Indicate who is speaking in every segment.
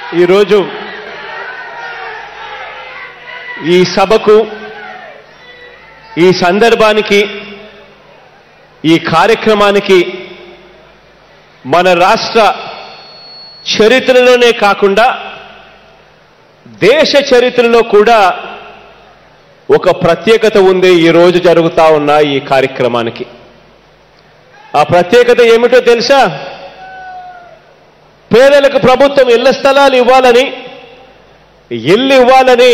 Speaker 1: ఈరోజు ఈ సభకు ఈ సందర్భానికి ఈ కార్యక్రమానికి మన రాష్ట్ర చరిత్రలోనే కాకుండా దేశ చరిత్రలో కూడా ఒక ప్రత్యేకత ఉంది ఈ రోజు జరుగుతా ఉన్న ఈ కార్యక్రమానికి ఆ ప్రత్యేకత ఏమిటో తెలుసా పేదలకు ప్రభుత్వం ఇళ్ల స్థలాలు ఇవ్వాలని ఇల్లు ఇవ్వాలని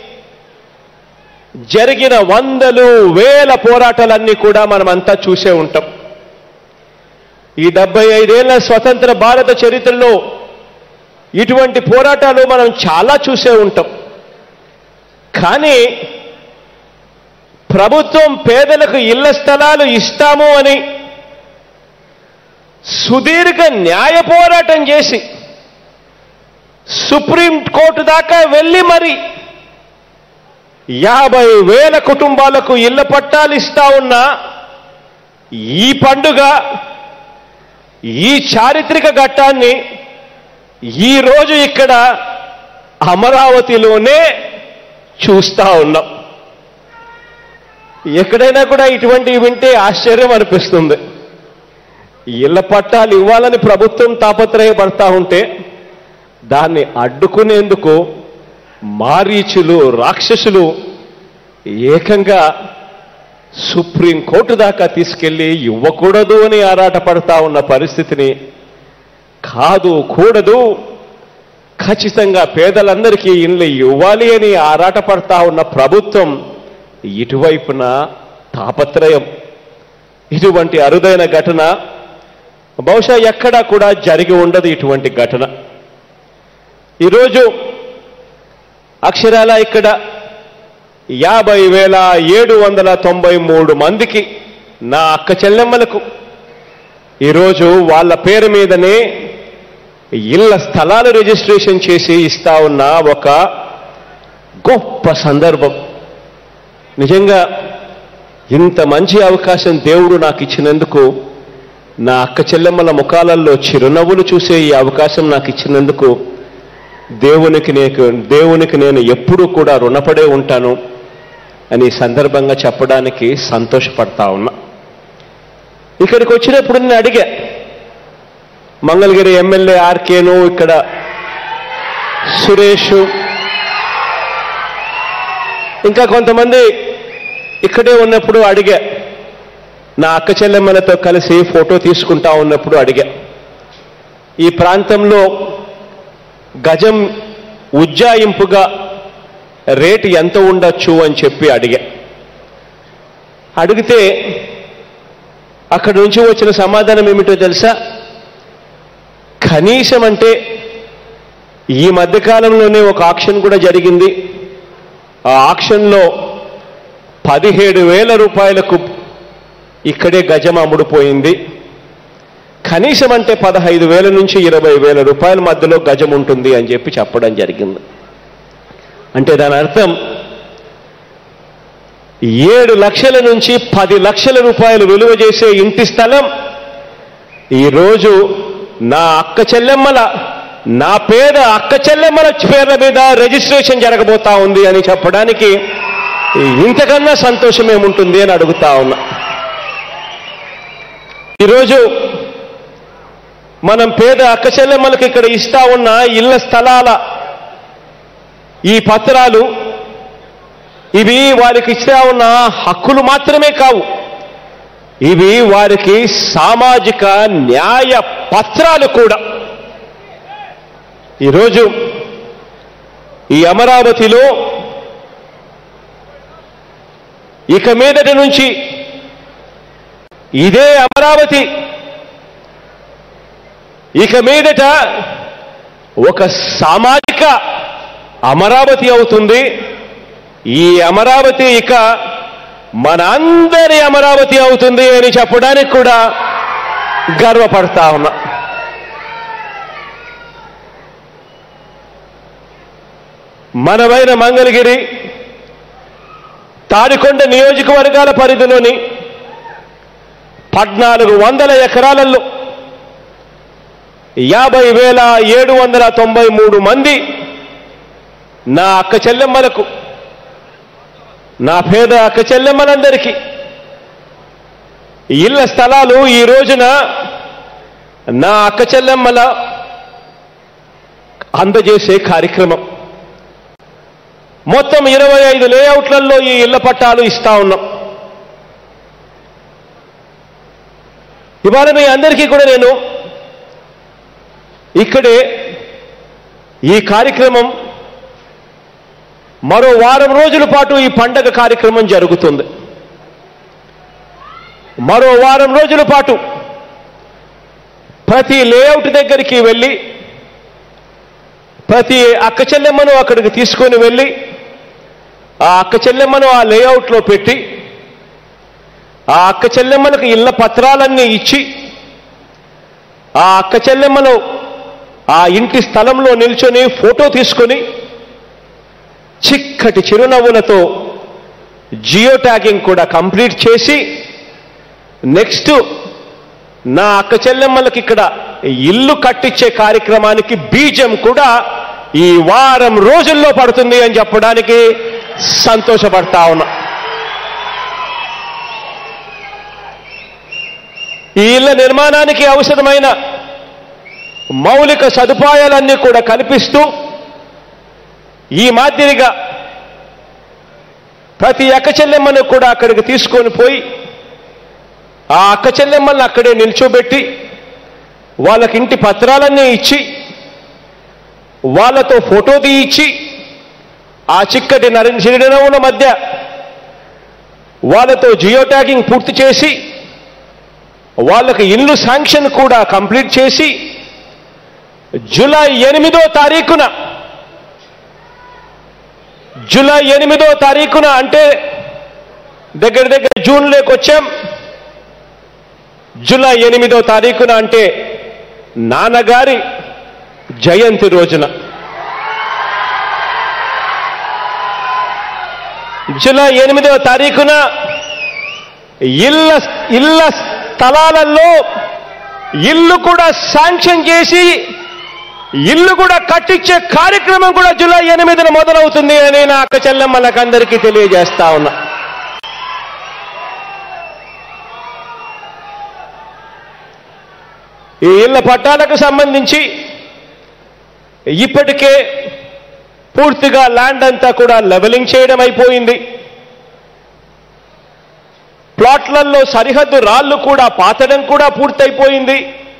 Speaker 1: జరిగిన వందలు వేల పోరాటాలన్నీ కూడా మనమంతా చూసే ఉంటాం ఈ డెబ్బై ఐదేళ్ల స్వతంత్ర భారత చరిత్రలో ఇటువంటి పోరాటాలు మనం చాలా చూసే ఉంటాం కానీ ప్రభుత్వం పేదలకు ఇళ్ల స్థలాలు ఇస్తాము అని సుదీర్ఘ న్యాయ పోరాటం చేసి సుప్రీం కోర్టు దాకా వెళ్ళి మరి యాభై వేల కుటుంబాలకు ఇళ్ల పట్టాలు ఇస్తా ఉన్న ఈ పండుగ ఈ చారిత్రక ఘట్టాన్ని ఈ రోజు ఇక్కడ అమరావతిలోనే చూస్తా ఉన్నాం ఎక్కడైనా కూడా ఇటువంటివి వింటే ఆశ్చర్యం అనిపిస్తుంది ఇళ్ల పట్టాలు ఇవ్వాలని ప్రభుత్వం తాపత్రయపడతా ఉంటే దాన్ని అడ్డుకునేందుకు మారీచులు రాక్షసులు ఏకంగా సుప్రీంకోర్టు దాకా తీసుకెళ్లి ఇవ్వకూడదు అని ఆరాటపడతా ఉన్న పరిస్థితిని కాదు కూడదు ఖచ్చితంగా పేదలందరికీ ఇళ్ళు ఇవ్వాలి అని ఆరాటపడతా ఉన్న ప్రభుత్వం ఇటువైపున తాపత్రయం ఇటువంటి అరుదైన ఘటన బహుశా ఎక్కడా కూడా జరిగి ఉండదు ఇటువంటి ఘటన ఈరోజు అక్షరాల ఇక్కడ యాభై వేల ఏడు వందల తొంభై మూడు మందికి నా అక్క చెల్లెమ్మలకు ఈరోజు వాళ్ళ పేరు మీదనే ఇళ్ల స్థలాలు రిజిస్ట్రేషన్ చేసి ఇస్తా ఉన్న ఒక గొప్ప సందర్భం నిజంగా ఇంత మంచి అవకాశం దేవుడు నాకు ఇచ్చినందుకు నా అక్క చెల్లెమ్మల ముఖాలలో చిరునవ్వులు చూసే ఈ అవకాశం నాకు ఇచ్చినందుకు దేవునికి నేను దేవునికి నేను ఎప్పుడూ కూడా రుణపడే ఉంటాను అని ఈ సందర్భంగా చెప్పడానికి సంతోషపడతా ఉన్నా ఇక్కడికి వచ్చినప్పుడు నేను అడిగా మంగళగిరి ఎమ్మెల్యే ఆర్కేను ఇక్కడ సురేష్ ఇంకా కొంతమంది ఇక్కడే ఉన్నప్పుడు అడిగా నా అక్క చెల్లెమ్మలతో కలిసి ఫోటో తీసుకుంటా ఉన్నప్పుడు అడిగా ఈ ప్రాంతంలో గజం ఉజ్జాయింపుగా రేటు ఎంత ఉండొచ్చు అని చెప్పి అడిగా అడిగితే అక్కడి నుంచి వచ్చిన సమాధానం ఏమిటో తెలుసా కనీసం అంటే ఈ మధ్యకాలంలోనే ఒక ఆక్షన్ కూడా జరిగింది ఆ ఆక్షన్లో పదిహేడు వేల రూపాయలకు ఇక్కడే గజం అమ్ముడుపోయింది కనీసం అంటే పదహైదు వేల నుంచి ఇరవై వేల రూపాయల మధ్యలో గజం ఉంటుంది అని చెప్పి చెప్పడం జరిగింది అంటే దాని అర్థం ఏడు లక్షల నుంచి పది లక్షల రూపాయలు విలువ చేసే ఇంటి స్థలం ఈరోజు నా అక్క చెల్లెమ్మల నా పేద అక్క చెల్లెమ్మల పేర్ల మీద రిజిస్ట్రేషన్ జరగబోతా ఉంది అని చెప్పడానికి ఇంతకన్నా సంతోషం ఏముంటుంది అని అడుగుతా ఉన్నా ఈరోజు మనం పేద అక్క చెల్లెమ్మలకు ఇక్కడ ఇస్తా ఉన్న ఇళ్ల స్థలాల ఈ పత్రాలు ఇవి వారికి ఇస్తా ఉన్న హక్కులు మాత్రమే కావు ఇవి వారికి సామాజిక న్యాయ పత్రాలు కూడా ఈరోజు ఈ అమరావతిలో ఇక మీదటి నుంచి ఇదే అమరావతి ఇక మీదట ఒక సామాజిక అమరావతి అవుతుంది ఈ అమరావతి ఇక మన అందరి అమరావతి అవుతుంది అని చెప్పడానికి కూడా గర్వపడతా ఉన్నా మనమైన మంగళగిరి తాడికొండ నియోజకవర్గాల పరిధిలోని పద్నాలుగు వందల ఎకరాలలో యాభై వేల ఏడు వందల తొంభై మూడు మంది నా అక్క చెల్లెమ్మలకు నా పేద అక్క చెల్లెమ్మలందరికీ ఇళ్ల స్థలాలు ఈ రోజున నా అక్క చెల్లెమ్మల అందజేసే కార్యక్రమం మొత్తం ఇరవై ఐదు లేఅవుట్లలో ఈ ఇళ్ల పట్టాలు ఇస్తా ఉన్నాం ఇవాళ మీ అందరికీ కూడా నేను ఇక్కడే ఈ కార్యక్రమం మరో వారం రోజుల పాటు ఈ పండగ కార్యక్రమం జరుగుతుంది మరో వారం రోజుల పాటు ప్రతి లేఅవుట్ దగ్గరికి వెళ్ళి ప్రతి అక్క చెల్లెమ్మను అక్కడికి తీసుకొని వెళ్ళి ఆ అక్క చెల్లెమ్మను ఆ లేఅవుట్లో పెట్టి ఆ అక్క చెల్లెమ్మలకు ఇళ్ల పత్రాలన్నీ ఇచ్చి ఆ అక్క చెల్లెమ్మను ఆ ఇంటి స్థలంలో నిల్చొని ఫోటో తీసుకొని చిక్కటి చిరునవ్వులతో జియో ట్యాగింగ్ కూడా కంప్లీట్ చేసి నెక్స్ట్ నా అక్క చెల్లెమ్మలకి ఇక్కడ ఇల్లు కట్టించే కార్యక్రమానికి బీజం కూడా ఈ వారం రోజుల్లో పడుతుంది అని చెప్పడానికి సంతోషపడతా ఉన్నా ఈ ఇళ్ల నిర్మాణానికి అవసరమైన మౌలిక సదుపాయాలన్నీ కూడా కల్పిస్తూ ఈ మాదిరిగా ప్రతి అక్క చెల్లెమ్మను కూడా అక్కడికి తీసుకొని పోయి ఆ అక్క చెల్లెమ్మల్ని అక్కడే నిల్చోబెట్టి వాళ్ళకి ఇంటి పత్రాలన్నీ ఇచ్చి వాళ్ళతో ఫోటో తీయించి ఆ చిక్కటి నర చిరునవ్వుల మధ్య వాళ్ళతో జియో ట్యాగింగ్ పూర్తి చేసి వాళ్ళకి ఇల్లు శాంక్షన్ కూడా కంప్లీట్ చేసి జూలై ఎనిమిదో తారీఖున జూలై ఎనిమిదో తారీఖున అంటే దగ్గర దగ్గర జూన్లోకి వచ్చాం జూలై ఎనిమిదో తారీఖున అంటే నాన్నగారి జయంతి రోజున జూలై ఎనిమిదో తారీఖున ఇళ్ళ ఇళ్ళ స్థలాలలో ఇల్లు కూడా శాంక్షన్ చేసి ఇల్లు కూడా కట్టించే కార్యక్రమం కూడా జూలై ఎనిమిదిన మొదలవుతుంది అని నా అక్క చెల్లెమ్మలకు అందరికీ తెలియజేస్తా ఉన్నా ఈ ఇళ్ల పట్టాలకు సంబంధించి ఇప్పటికే పూర్తిగా ల్యాండ్ అంతా కూడా లెవెలింగ్ చేయడం అయిపోయింది ప్లాట్లలో సరిహద్దు రాళ్లు కూడా పాతడం కూడా పూర్తయిపోయింది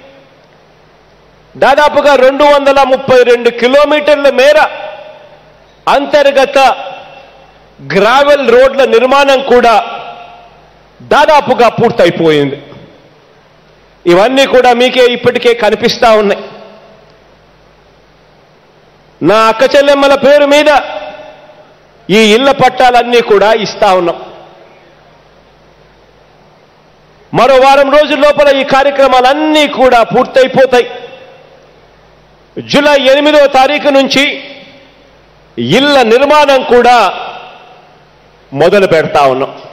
Speaker 1: దాదాపుగా రెండు వందల ముప్పై రెండు కిలోమీటర్ల మేర అంతర్గత గ్రావెల్ రోడ్ల నిర్మాణం కూడా దాదాపుగా పూర్తయిపోయింది ఇవన్నీ కూడా మీకే ఇప్పటికే కనిపిస్తా ఉన్నాయి నా అక్క చెల్లెమ్మల పేరు మీద ఈ ఇళ్ల పట్టాలన్నీ కూడా ఇస్తా ఉన్నాం మరో వారం రోజుల లోపల ఈ కార్యక్రమాలన్నీ కూడా పూర్తయిపోతాయి జూలై ఎనిమిదో తారీఖు నుంచి ఇళ్ల నిర్మాణం కూడా మొదలు పెడతా ఉన్నాం